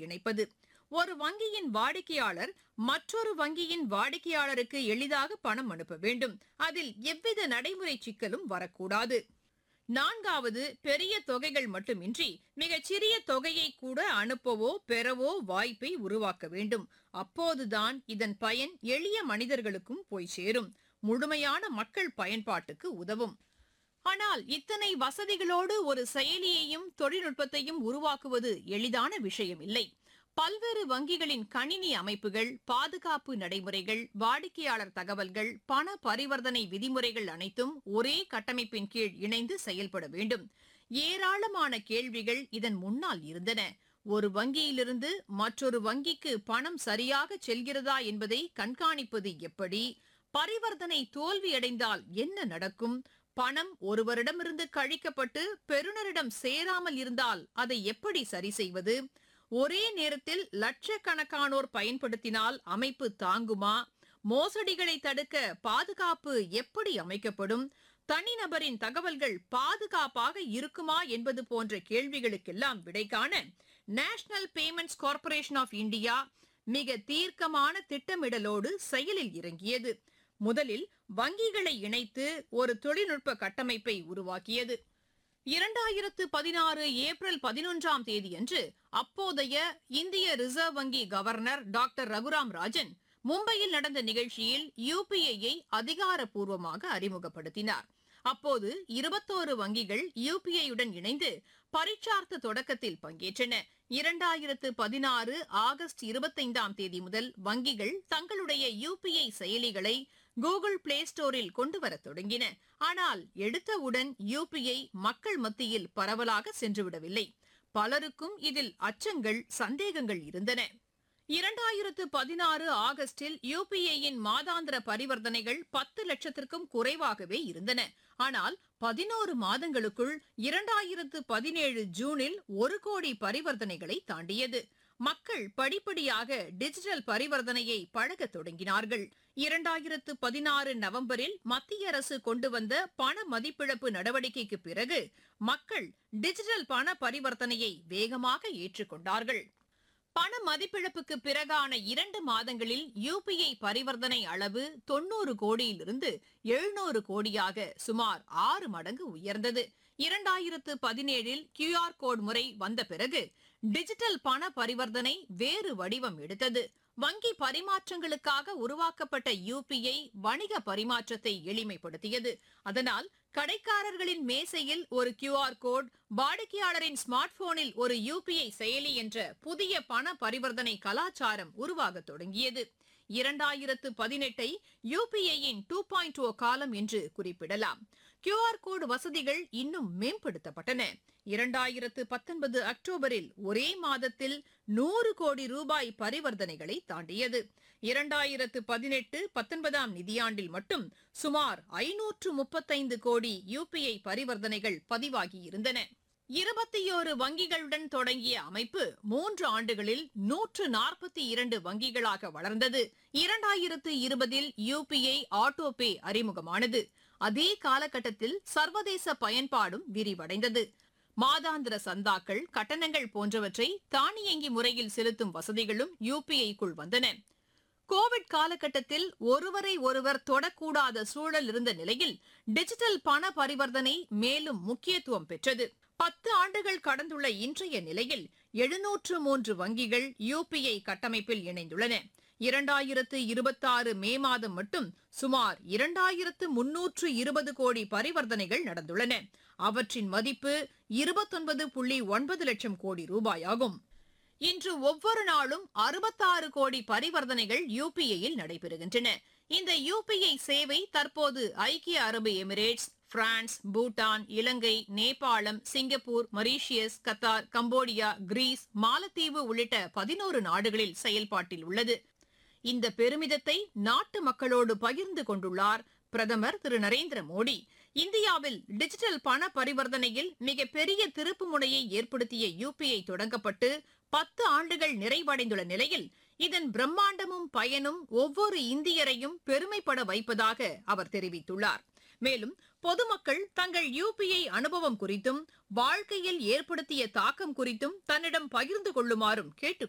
இணைப்பது ஒரு வங்கியின் வாடிக்கையாளர் மற்றொரு வங்கியின் வாடிக்கையாளருக்கு எளிதாக பணம் அனுப்ப வேண்டும் அதில் எவ்வித நடைமுறை சிக்கலும் வரக்கூடாது நான்காவது பெரிய தொகைகள் மட்டுமின்றி மிகச் சிறிய தொகையை கூட அனுப்பவோ பெறவோ வாய்ப்பை உருவாக்க வேண்டும் அப்போதுதான் இதன் பயன் எளிய மனிதர்களுக்கும் போய் சேரும் முழுமையான மக்கள் பயன்பாட்டுக்கு உதவும் ஆனால் இத்தனை வசதிகளோடு ஒரு செயலியையும் தொழில்நுட்பத்தையும் உருவாக்குவது எளிதான விஷயம் இல்லை பல்வேறு வங்கிகளின் கணினி அமைப்புகள் பாதுகாப்பு நடைமுறைகள் வாடிக்கையாளர் தகவல்கள் பண பரிவர்த்தனை விதிமுறைகள் அனைத்தும் ஒரே கட்டமைப்பின் கீழ் இணைந்து செயல்பட வேண்டும் ஏராளமான கேள்விகள் இதன் முன்னால் இருந்தன ஒரு வங்கியிலிருந்து மற்றொரு வங்கிக்கு பணம் சரியாக செல்கிறதா என்பதை கண்காணிப்பது எப்படி பரிவர்த்தனை தோல்வியடைந்தால் என்ன நடக்கும் பணம் ஒருவரிடமிருந்து கழிக்கப்பட்டு பெறுநரிடம் சேராமல் இருந்தால் அதை எப்படி சரி செய்வது ஒரே நேரத்தில் லட்சக்கணக்கானோர் பயன்படுத்தினால் அமைப்பு தாங்குமா மோசடிகளை தடுக்க பாதுகாப்பு எப்படி அமைக்கப்படும் தனிநபரின் தகவல்கள் பாதுகாப்பாக இருக்குமா என்பது போன்ற கேள்விகளுக்கெல்லாம் விடை காண National Payments Corporation of India மிக தீர்க்கமான திட்டமிடலோடு செயலில் இறங்கியது முதலில் வங்கிகளை இணைத்து ஒரு தொழில்நுட்ப கட்டமைப்பை உருவாக்கியது இரண்டாயிரத்து பதினாறு ஏப்ரல் பதினொன்றாம் தேதியன்று அப்போதைய இந்திய ரிசர்வ் வங்கி கவர்னர் டாக்டர் ரகுராம் ராஜன் மும்பையில் நடந்த நிகழ்ச்சியில் யுபிஐயை அதிகாரப்பூர்வமாக அறிமுகப்படுத்தினார் அப்போது இருபத்தோரு வங்கிகள் யுபிஐயுடன் இணைந்து பரீட்சார்த்த தொடக்கத்தில் பங்கேற்றன இரண்டாயிரத்து பதினாறு ஆகஸ்ட் இருபத்தைந்தாம் தேதி முதல் வங்கிகள் தங்களுடைய யுபிஐ செயலிகளை கூகுள் பிளே ஸ்டோரில் கொண்டுவர தொடங்கின ஆனால் எடுத்தவுடன் யுபிஐ மக்கள் மத்தியில் பரவலாக சென்றுவிடவில்லை பலருக்கும் இதில் அச்சங்கள் சந்தேகங்கள் இருந்தன இரண்டாயிரத்து பதினாறு ஆகஸ்டில் யுபிஐயின் மாதாந்திர பரிவர்த்தனைகள் பத்து லட்சத்திற்கும் குறைவாகவே இருந்தன ஆனால் பதினோரு மாதங்களுக்குள் இரண்டாயிரத்து பதினேழு ஜூனில் ஒரு கோடி பரிவர்த்தனைகளை தாண்டியது மக்கள் படிப்படியாக டிஜிட்டல் பரிவர்த்தனையை பழகத் தொடங்கினார்கள் இரண்டாயிரத்து பதினாறு நவம்பரில் மத்திய அரசு கொண்டு வந்த பண மதிப்பிழப்பு நடவடிக்கைக்கு பிறகு மக்கள் டிஜிட்டல் பண பரிவர்த்தனையை வேகமாக ஏற்றுக்கொண்டார்கள் பண மதிப்பிழப்புக்கு பிறகான இரண்டு மாதங்களில் யுபிஐ பரிவர்த்தனை அளவு தொன்னூறு கோடியிலிருந்து எழுநூறு கோடியாக சுமார் ஆறு மடங்கு உயர்ந்தது இரண்டாயிரத்து பதினேழில் கியூஆர் கோட் முறை வந்த பிறகு டிஜிட்டல் பண பரிவர்த்தனை வேறு வடிவம் எடுத்தது வங்கி பரிமாற்றங்களுக்காக உருவாக்கப்பட்ட யுபிஐ வணிக பரிமாற்றத்தை எளிமைப்படுத்தியது அதனால் கடைக்காரர்களின் மேசையில் ஒரு கியூஆர் கோட் வாடிக்கையாளரின் ஸ்மார்ட் போனில் ஒரு யுபிஐ செயலி என்ற புதிய பண பரிவர்த்தனை கலாச்சாரம் உருவாக தொடங்கியது இரண்டாயிரத்து பதினெட்டை யுபிஐயின் டூ பாயிண்ட் ஓ காலம் என்று குறிப்பிடலாம் கியூஆர் கோடு வசதிகள் இன்னும் மேம்படுத்தப்பட்டன இரண்டாயிரத்து பத்தொன்பது அக்டோபரில் ஒரே மாதத்தில் நூறு கோடி ரூபாய் பரிவர்த்தனைகளை தாண்டியது இரண்டாயிரத்து பதினெட்டு பத்தொன்பதாம் நிதியாண்டில் மட்டும் சுமார் ஐநூற்று முப்பத்தைந்து கோடி யுபிஐ பரிவர்த்தனைகள் பதிவாகியிருந்தன இருபத்தியோரு வங்கிகளுடன் தொடங்கிய அமைப்பு மூன்று ஆண்டுகளில் நூற்று நாற்பத்தி இரண்டு வங்கிகளாக வளர்ந்தது இரண்டாயிரத்து இருபதில் யுபிஐ ஆட்டோபே அறிமுகமானது அதே காலகட்டத்தில் சர்வதேச பயன்பாடும் விரிவடைந்தது மாதாந்திர சந்தாக்கள் கட்டணங்கள் போன்றவற்றை தானியங்கி முறையில் செலுத்தும் வசதிகளும் யுபிஐக்குள் வந்தன கோவிட் காலகட்டத்தில் ஒருவரை ஒருவர் தொடக்கூடாத சூழல் இருந்த நிலையில் டிஜிட்டல் பண பரிவர்த்தனை மேலும் முக்கியத்துவம் பெற்றது பத்து ஆண்டுகள் கடந்துள்ள இன்றைய நிலையில் எழுநூற்று மூன்று வங்கிகள் யுபிஐ கட்டமைப்பில் இணைந்துள்ளன இரண்டாயிரத்து இருபத்தாறு மே மாதம் மட்டும் சுமார் இரண்டாயிரத்து முன்னூற்று இருபது கோடி பரிவர்த்தனைகள் நடந்துள்ளன அவற்றின் மதிப்பு இருபத்தொன்பது புள்ளி ஒன்பது லட்சம் கோடி ரூபாயாகும் இன்று ஒவ்வொரு நாளும் அறுபத்தாறு கோடி பரிவர்த்தனைகள் யுபிஐயில் நடைபெறுகின்றன இந்த யுபிஐ சேவை தற்போது ஐக்கிய அரபு எமிரேட்ஸ் பிரான்ஸ் பூட்டான் இலங்கை நேபாளம் Singapore Mauritius Qatar Cambodia Greece மாலத்தீவு உள்ளிட்ட பதினோரு நாடுகளில் செயல்பாட்டில் உள்ளது இந்த பெருமிதத்தை நாட்டு மக்களோடு பகிர்ந்து கொண்டுள்ளார் பிரதமர் திரு நரேந்திர மோடி இந்தியாவில் டிஜிட்டல் பண பரிவர்த்தனையில் மிகப்பெரிய திருப்பு முனையை ஏற்படுத்திய யுபிஐ தொடங்கப்பட்டு பத்து ஆண்டுகள் நிறைவடைந்துள்ள நிலையில் இதன் பிரம்மாண்டமும் பயனும் ஒவ்வொரு இந்தியரையும் பெருமைப்பட வைப்பதாக அவர் தெரிவித்துள்ளார் மேலும் பொதுமக்கள் தங்கள் யுபிஐ அனுபவம் குறித்தும் வாழ்க்கையில் ஏற்படுத்திய தாக்கம் குறித்தும் தன்னிடம் பகிர்ந்து கொள்ளுமாறும் கேட்டுக்